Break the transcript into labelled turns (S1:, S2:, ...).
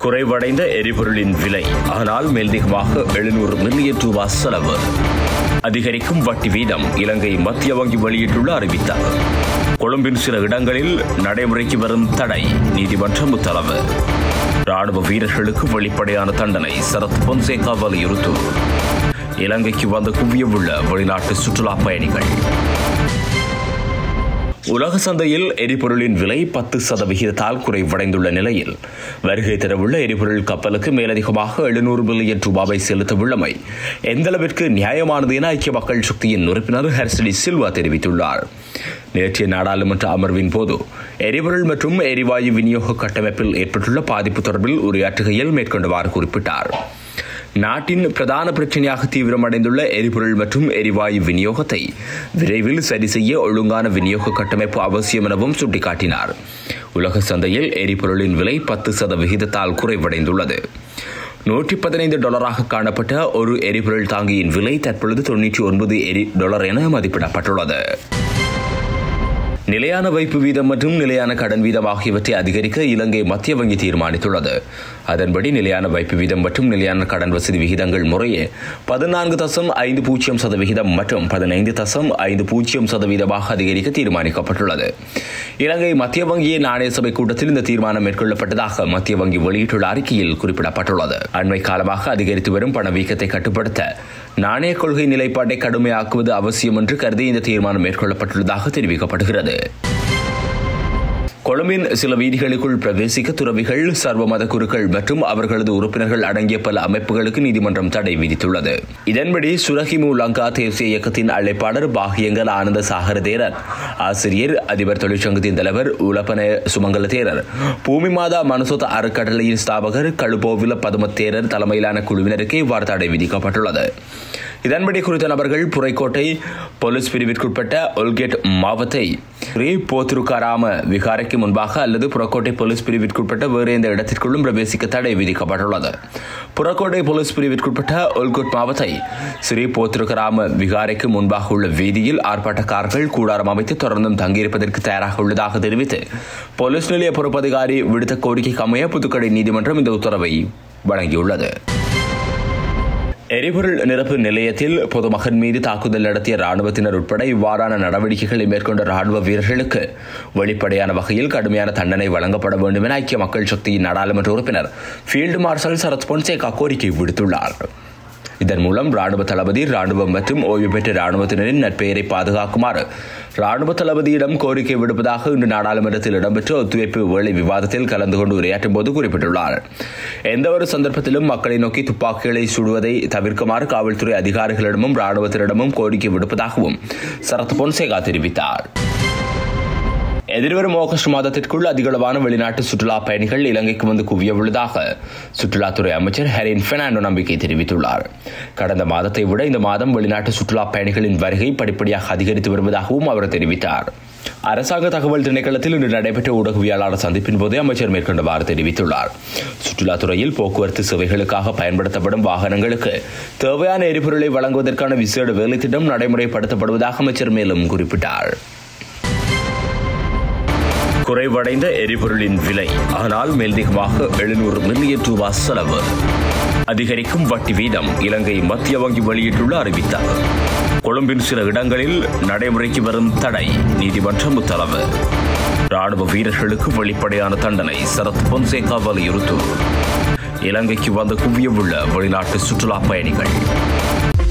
S1: குறைவடைந்த எரிபொருளின் விலை ஆனால் மேல்திகமாக எழுநூறு மில்லியன் ரூபாய் செலவு அதிகரிக்கும் வட்டி வீதம் இலங்கை மத்திய வங்கி வெளியிட்டுள்ள அறிவித்தார் கொழும்பின் சில இடங்களில் நடைமுறைக்கு வரும் தடை நீதிமன்றம் உத்தரவு ராணுவ வீரர்களுக்கு வெளிப்படையான தண்டனை சரத் பொன்சேகா வலியுறுத்து இலங்கைக்கு வந்து குவியவுள்ள வெளிநாட்டு சுற்றுலா பயணிகள் உலக சந்தையில் எரிபொருளின் விலை பத்து சதவிகிதத்தால் குறைவடைந்துள்ள நிலையில் வருகை தரவுள்ள எரிபொருள் கப்பலுக்கு மேலதிகமாக எழுநூறு மில்லியன் ரூபாவை செலுத்தவுள்ளமை எந்தளவிற்கு நியாயமானது என ஐக்கிய மக்கள் சக்தியின் உறுப்பினர் ஹர்சடி சில்வா தெரிவித்துள்ளார் நேற்றைய நாடாளுமன்ற அமர்வின் போது எரிபொருள் மற்றும் எரிவாயு விநியோக கட்டமைப்பில் ஏற்பட்டுள்ள பாதிப்பு தொடர்பில் உரையாற்றுகையில் மேற்கொண்டவாறு குறிப்பிட்டார் நாட்டின் பிரதான பிரச்சனையாக தீவிரமடைந்துள்ள எரிபொருள் மற்றும் எரிவாயு விநியோகத்தை விரைவில் சரி செய்ய ஒழுங்கான விநியோக கட்டமைப்பு அவசியம் எனவும் சுட்டிக்காட்டினார் உலக சந்தையில் எரிபொருளின் விலை பத்து சதவிகிதத்தால் குறைவடைந்துள்ளது நூற்றி பதினைந்து டாலராக காணப்பட்ட ஒரு எரிபொருள் தாங்கியின் விலை தற்பொழுது தொன்னூற்றி ஒன்பது எரி டாலர் என மதிப்பிடப்பட்டுள்ளது நிலையான வைப்பு வீதம் மற்றும் நிலையான கடன் வீதம் ஆகியவற்றை அதிகரிக்க இலங்கை மத்திய வங்கி தீர்மானித்துள்ளது அதன்படி நிலையான வைப்பு வீதம் மற்றும் நிலையான கடன் வசதி விகிதங்கள் முறையே பதினான்கு தசம் ஐந்து பூஜ்ஜியம் சதவிகிதம் மற்றும் பதினைந்து தசம் ஐந்து பூஜ்ஜியம் சதவீதமாக அதிகரிக்க தீர்மானிக்கப்பட்டுள்ளது இலங்கை மத்திய வங்கியின் நாணய சபை கூட்டத்தில் இந்த தீர்மானம் மேற்கொள்ளப்பட்டதாக மத்திய வங்கி வெளியிட்டுள்ள அறிக்கையில் குறிப்பிடப்பட்டுள்ளது அண்மை காலமாக அதிகரித்து வரும் பணவீக்கத்தை கட்டுப்படுத்த நாணய கொள்கை நிலைப்பாட்டை கடுமையாக்குவது அவசியம் என்று கருதி இந்த தீர்மானம் மேற்கொள்ளப்பட்டுள்ளதாக தெரிவிக்கப்படுகிறது கொழும்பின் சில வீதிகளுக்குள் பிரவேசிக்க துறவிகள் சர்வ மத குருக்கள் மற்றும் அவர்களது உறுப்பினர்கள் அடங்கிய பல அமைப்புகளுக்கு நீதிமன்றம் தடை விதித்துள்ளது இதன்படி சுரஹிமு லங்கா தேசிய இயக்கத்தின் அழைப்பாளர் பாகியங்கல் ஆனந்த சாகர தேரர் ஆசிரியர் அதிபர் தொழிற்சங்கத்தின் தலைவர் உலப்பன சுமங்கல தேரர் பூமி மாதா மனசோத அறக்கட்டளையின் ஸ்தாபகர் கழுபோவில பதும தேரர் தலைமையிலான குழுவினருக்கு இவ்வாறு தடை விதிக்கப்பட்டுள்ளது இதன்படி குறித்த நபர்கள் புரைக்கோட்டை போலீஸ் பிரிவிற்குட்பட்ட ஒல்கேட் மாவத்தை ரே போத்ருகாராம விகாரைக்கு முன்பாக அல்லது புறக்கோட்டை போலீஸ் பிரிவிற்குட்பட்ட வேறு எந்த இடத்திற்குள்ளும் பிரவேசிக்க தடை விதிக்கப்பட்டுள்ளது புறக்கோட்டை போலீஸ் பிரிவிற்குட்பட்ட ஒல்கோட் மாவத்தை ஸ்ரீ போத்ருகராம விகாரைக்கு முன்பாக உள்ள வீதியில் ஆர்ப்பாட்டக்காரர்கள் கூடாரம் அமைத்து தொடர்ந்தும் தங்கியிருப்பதற்கு தயாராக உள்ளதாக தெரிவித்து போலீஸ் நிலைய பொறுப்பதிகாரி விடுத்த கோரிக்கைக்கு அமைய புதுக்கடை நீதிமன்றம் இந்த உத்தரவை வழங்கியுள்ளது எரிபொருள் நிரப்பு நிலையத்தில் பொதுமகன் மீது தாக்குதல் நடத்திய ராணுவத்தினர் உட்பட இவ்வாறான நடவடிக்கைகளை மேற்கொண்ட ராணுவ வீரர்களுக்கு வெளிப்படையான வகையில் கடுமையான தண்டனை வழங்கப்பட வேண்டும் என ஐக்கிய மக்கள் சக்தியின் நாடாளுமன்ற உறுப்பினர் ஃபீல்டு மார்ஷல் சரத் பொன்சேகா கோரிக்கை விடுத்துள்ளார் இதன் மூலம் ராணுவ தளபதி ராணுவம் மற்றும் ஓய்வு பெற்ற ராணுவத்தினரின் நற்பெயரை பாதுகாக்குமாறு ராணுவ தளபதியிடம் கோரிக்கை விடுப்பதாக இன்று நாடாளுமன்றத்தில் இடம்பெற்ற ஒத்துழைப்பு வேளை விவாதத்தில் கலந்து கொண்டு உரையாற்றும் போது குறிப்பிட்டுள்ளார் எந்தவொரு சந்தர்ப்பத்திலும் மக்களை நோக்கி துப்பாக்கிகளை சுடுவதை தவிர்க்குமாறு காவல்துறை அதிகாரிகளிடமும் ராணுவத்தினரிடமும் கோரிக்கை விடுப்பதாகவும் சரத் பொன்சேகா தெரிவித்தார் எதிர்வரும் ஆகஸ்ட் மாதத்திற்குள் அதிகளவான வெளிநாட்டு சுற்றுலா பயணிகள் இலங்கைக்கு வந்து குவிய உள்ளதாக சுற்றுலாத்துறை அமைச்சர் ஹெரின் பெர்னாண்டோ நம்பிக்கை தெரிவித்துள்ளார் கடந்த மாதத்தை விட இந்த மாதம் வெளிநாட்டு சுற்றுலா பயணிகளின் வருகை படிப்படியாக அதிகரித்து வருவதாகவும் அவர் தெரிவித்தார் அரசாங்க தகவல் திணைக்களத்தில் இன்று நடைபெற்ற ஊடகவியலாளர் சந்திப்பின் போதே அமைச்சர் மேற்கொண்டவாறு தெரிவித்துள்ளார் சுற்றுலாத்துறையில் போக்குவரத்து சேவைகளுக்காக பயன்படுத்தப்படும் வாகனங்களுக்கு தேவையான எரிபொருளை வழங்குவதற்கான விசேட வேலை திட்டம் நடைமுறைப்படுத்தப்படுவதாக அமைச்சர் மேலும் குறிப்பிட்டார் குறைவடைந்த எரிபொருளின் விலை ஆனால் மேல்திகமாக எழுநூறு மில்லியன் ரூபாய் செலவு அதிகரிக்கும் வட்டி வீதம் இலங்கை மத்திய வங்கி வெளியிட்டுள்ள அறிவித்தார் கொழும்பின் சில இடங்களில் நடைமுறைக்கு வரும் தடை நீதிமன்றம் உத்தரவு ராணுவ வீரர்களுக்கு வெளிப்படையான தண்டனை சரத் பொன்சேகா வலியுறுத்து இலங்கைக்கு வந்து குவியவுள்ள வெளிநாட்டு சுற்றுலா பயணிகள்